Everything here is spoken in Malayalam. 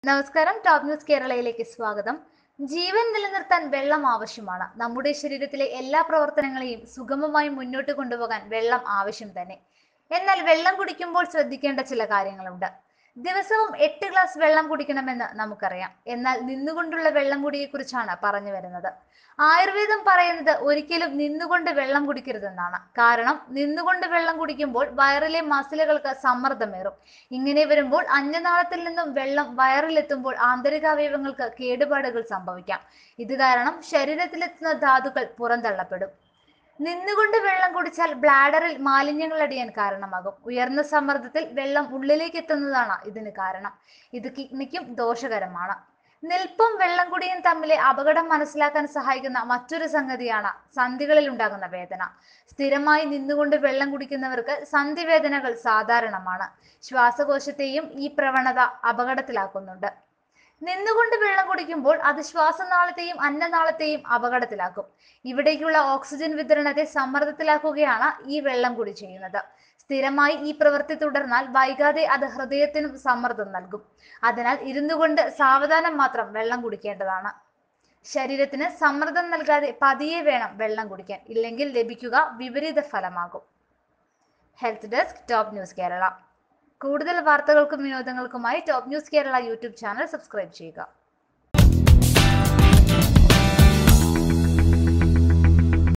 നമസ്കാരം ടോപ്പ് ന്യൂസ് കേരളയിലേക്ക് സ്വാഗതം ജീവൻ നിലനിർത്താൻ വെള്ളം ആവശ്യമാണ് നമ്മുടെ ശരീരത്തിലെ എല്ലാ പ്രവർത്തനങ്ങളെയും സുഗമമായി മുന്നോട്ട് കൊണ്ടുപോകാൻ വെള്ളം ആവശ്യം തന്നെ എന്നാൽ വെള്ളം കുടിക്കുമ്പോൾ ശ്രദ്ധിക്കേണ്ട ചില കാര്യങ്ങളുണ്ട് ദിവസവും എട്ട് ഗ്ലാസ് വെള്ളം കുടിക്കണമെന്ന് നമുക്കറിയാം എന്നാൽ നിന്നുകൊണ്ടുള്ള വെള്ളം കുടിയെക്കുറിച്ചാണ് പറഞ്ഞു വരുന്നത് ആയുർവേദം പറയുന്നത് ഒരിക്കലും നിന്നുകൊണ്ട് വെള്ളം കുടിക്കരുതെന്നാണ് കാരണം നിന്നുകൊണ്ട് വെള്ളം കുടിക്കുമ്പോൾ വയറിലെ മസിലുകൾക്ക് സമ്മർദ്ദമേറും ഇങ്ങനെ വരുമ്പോൾ അന്യനാളത്തിൽ നിന്നും വെള്ളം വയറിലെത്തുമ്പോൾ ആന്തരികാവയവങ്ങൾക്ക് കേടുപാടുകൾ സംഭവിക്കാം ഇത് കാരണം ശരീരത്തിലെത്തുന്ന ധാതുക്കൾ പുറന്തള്ളപ്പെടും നിന്നുകൊണ്ട് വെള്ളം കുടിച്ചാൽ ബ്ലാഡറിൽ മാലിന്യങ്ങൾ അടിയാൻ കാരണമാകും ഉയർന്ന സമ്മർദ്ദത്തിൽ വെള്ളം ഉള്ളിലേക്ക് എത്തുന്നതാണ് ഇതിന് കാരണം ഇത് കിഡ്നിക്കും ദോഷകരമാണ് നിൽപ്പും വെള്ളം കുടിയും തമ്മിലെ അപകടം മനസ്സിലാക്കാൻ സഹായിക്കുന്ന മറ്റൊരു സംഗതിയാണ് സന്ധികളിൽ ഉണ്ടാകുന്ന വേദന സ്ഥിരമായി നിന്നുകൊണ്ട് വെള്ളം കുടിക്കുന്നവർക്ക് സന്ധിവേദനകൾ സാധാരണമാണ് ശ്വാസകോശത്തെയും ഈ പ്രവണത അപകടത്തിലാക്കുന്നുണ്ട് നിന്നുകൊണ്ട് വെള്ളം കുടിക്കുമ്പോൾ അത് ശ്വാസനാളത്തെയും അന്നനാളത്തെയും അപകടത്തിലാക്കും ഇവിടേക്കുള്ള ഓക്സിജൻ വിതരണത്തെ സമ്മർദ്ദത്തിലാക്കുകയാണ് ഈ വെള്ളം കുടി ചെയ്യുന്നത് സ്ഥിരമായി ഈ പ്രവൃത്തി തുടർന്നാൽ വൈകാതെ അത് ഹൃദയത്തിനും സമ്മർദ്ദം നൽകും അതിനാൽ ഇരുന്നു കൊണ്ട് സാവധാനം മാത്രം വെള്ളം കുടിക്കേണ്ടതാണ് ശരീരത്തിന് സമ്മർദ്ദം നൽകാതെ പതിയെ വേണം വെള്ളം കുടിക്കാൻ ഇല്ലെങ്കിൽ ലഭിക്കുക വിപരീത ഫലമാകും health desk top news Kerala കൂടുതൽ വാർത്തകൾക്കും വിനോദങ്ങൾക്കുമായി top news Kerala YouTube channel subscribe ചെയ്യുക